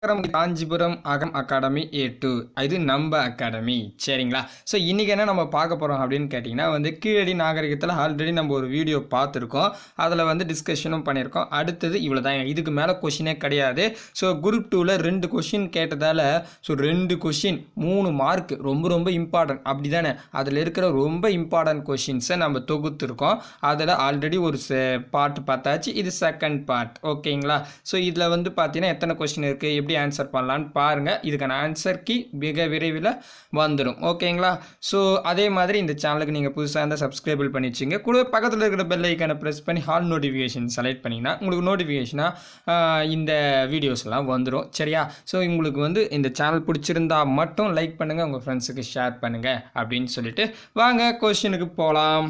காஞ்சிபுரம் அகம் அகாடமி ஏ டூ இது நம்ம அகாடமி சரிங்களா ஸோ இன்றைக்கி என்ன நம்ம பார்க்க போகிறோம் அப்படின்னு கேட்டிங்கன்னா வந்து கீழடி நாகரிகத்தில் ஆல்ரெடி நம்ம ஒரு வீடியோ பார்த்துருக்கோம் அதில் வந்து டிஸ்கஷனும் பண்ணியிருக்கோம் அடுத்தது இவ்வளோ தான் இதுக்கு மேலே கொஷினே கிடையாது ஸோ குரூப் டூவில் ரெண்டு கொஷின் கேட்டதால் ஸோ ரெண்டு கொஷின் மூணு மார்க் ரொம்ப ரொம்ப இம்பார்ட்டன்ட் அப்படி தானே அதில் இருக்கிற ரொம்ப இம்பார்ட்டன்ட் கொஷின்ஸை நம்ம தொகுத்துருக்கோம் அதில் ஆல்ரெடி ஒரு பார்ட் பார்த்தாச்சு இது செகண்ட் பார்ட் ஓகேங்களா ஸோ இதில் வந்து பார்த்தீங்கன்னா எத்தனை கொஸ்டின் இருக்குது எப்படி ஆன்சர் பண்ணலான்னு பாருங்கள் இதுக்கான ஆன்சர் கீ மிக விரைவில் வந்துடும் ஓகேங்களா ஸோ அதே மாதிரி இந்த சேனலுக்கு நீங்கள் புதுசாக இருந்தால் சப்ஸ்கிரைபிள் பண்ணி வச்சுங்க கூட பக்கத்தில் இருக்கிற பெல் ஐக்கானை ப்ரெஸ் பண்ணி ஹால் நோட்டிஃபிகேஷன் செலக்ட் பண்ணிங்கன்னா உங்களுக்கு நோட்டிஃபிகேஷனாக இந்த வீடியோஸ்லாம் வந்துடும் சரியா ஸோ உங்களுக்கு வந்து இந்த சேனல் பிடிச்சிருந்தா மட்டும் லைக் பண்ணுங்கள் உங்கள் ஃப்ரெண்ட்ஸுக்கு ஷேர் பண்ணுங்கள் அப்படின்னு சொல்லிட்டு வாங்க கொஷினுக்கு போகலாம்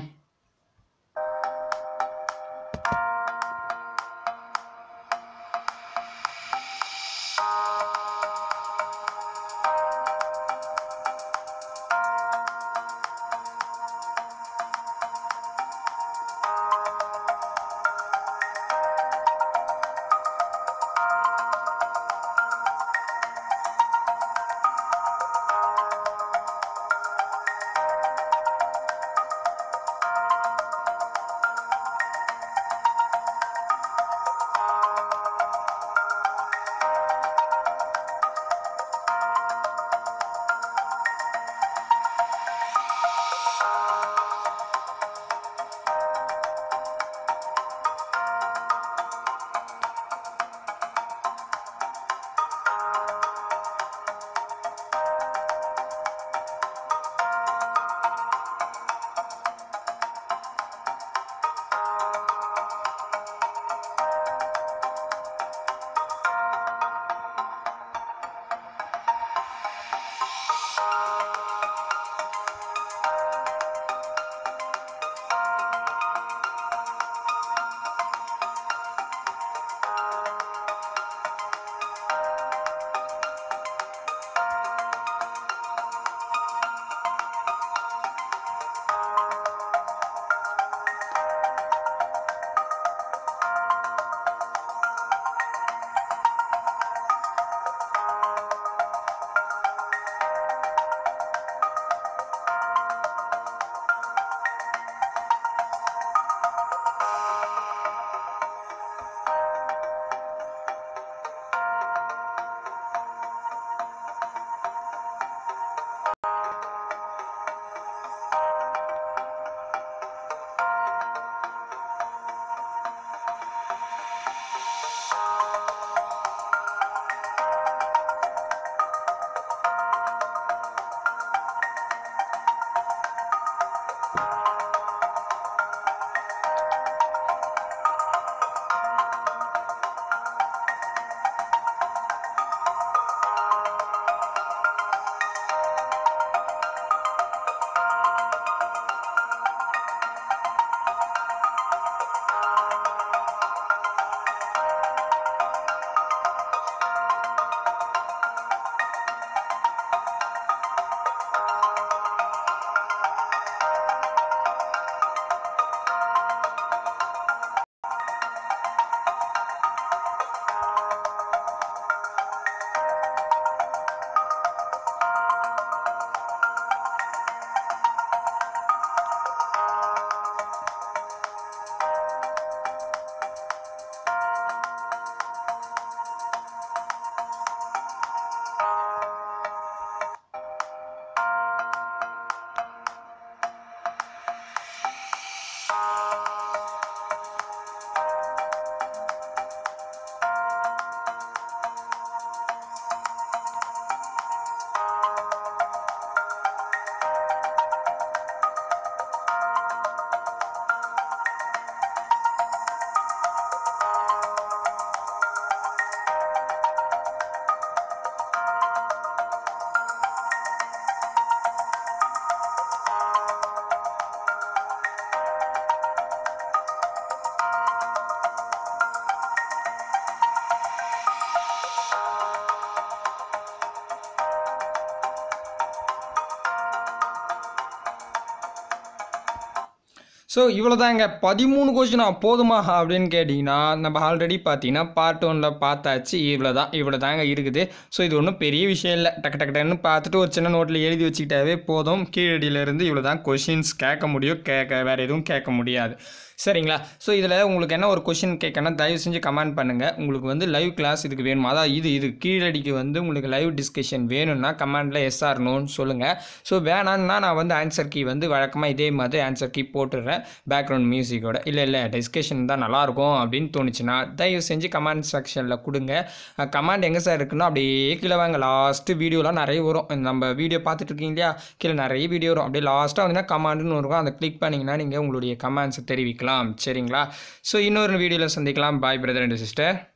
ஸோ இவ்வளோ தாங்க பதிமூணு கொஸ்டினா போதுமா அப்படின்னு கேட்டிங்கன்னா நம்ம ஆல்ரெடி பார்த்தீங்கன்னா பார்ட் ஒனில் பார்த்தாச்சு இவ்வளோ தான் இவ்வளோ தாங்க இருக்குது ஸோ இது ஒன்றும் பெரிய விஷயம் இல்லை டக்கு டக்கு டக்குன்னு பார்த்துட்டு ஒரு சின்ன நோட்டில் எழுதி வச்சுக்கிட்டாவே போதும் கீழடியிலேருந்து இவ்வளோ தான் கொஷின்ஸ் கேட்க முடியும் கேட்க வேறு எதுவும் கேட்க முடியாது சரிங்களா ஸோ இதில் உங்களுக்கு என்ன ஒரு கொஷின் கேட்கணும் தயவு செஞ்சு கமெண்ட் பண்ணுங்கள் உங்களுக்கு வந்து லைவ் கிளாஸ் இதுக்கு வேணுமா அதான் இது இது கீழடிக்கு வந்து உங்களுக்கு லைவ் டிஸ்கஷன் வேணும்னா கமெண்டில் எஸ் ஆர் நோன்னு சொல்லுங்கள் ஸோ வேணான்னா நான் வந்து ஆன்சர் கீ வந்து வழக்கமாக இதே மாதிரி ஆன்சர் கீ போட்டுடுறேன் பேக்ரவுண்ட் மியூசிக்கோட இல்லை இல்லை டிஸ்கஷன் தான் நல்லாயிருக்கும் அப்படின்னு தோணுச்சுன்னா தயவு செஞ்சு கமெண்ட் செக்ஷனில் கொடுங்க கமெண்ட் எங்கே சார் இருக்குன்னா அப்படியே கீழே வாங்க லாஸ்ட்டு வீடியோலாம் நிறைய வரும் நம்ம வீடியோ பார்த்துட்டு இருக்கீங்க இல்லையா கீழே நிறைய வீடியோ வரும் அப்படியே லாஸ்ட்டாக வந்து கமெண்ட்னு இருக்கும் அதை கிளிக் பண்ணிங்கன்னா நீங்கள் உங்களுடைய கமெண்ட்ஸை தெரிவிக்கலாம் சரிங்களா ஸோ இன்னொரு வீடியோவில் சந்திக்கலாம் பாய் பிரதர் அண்ட் சிஸ்டர்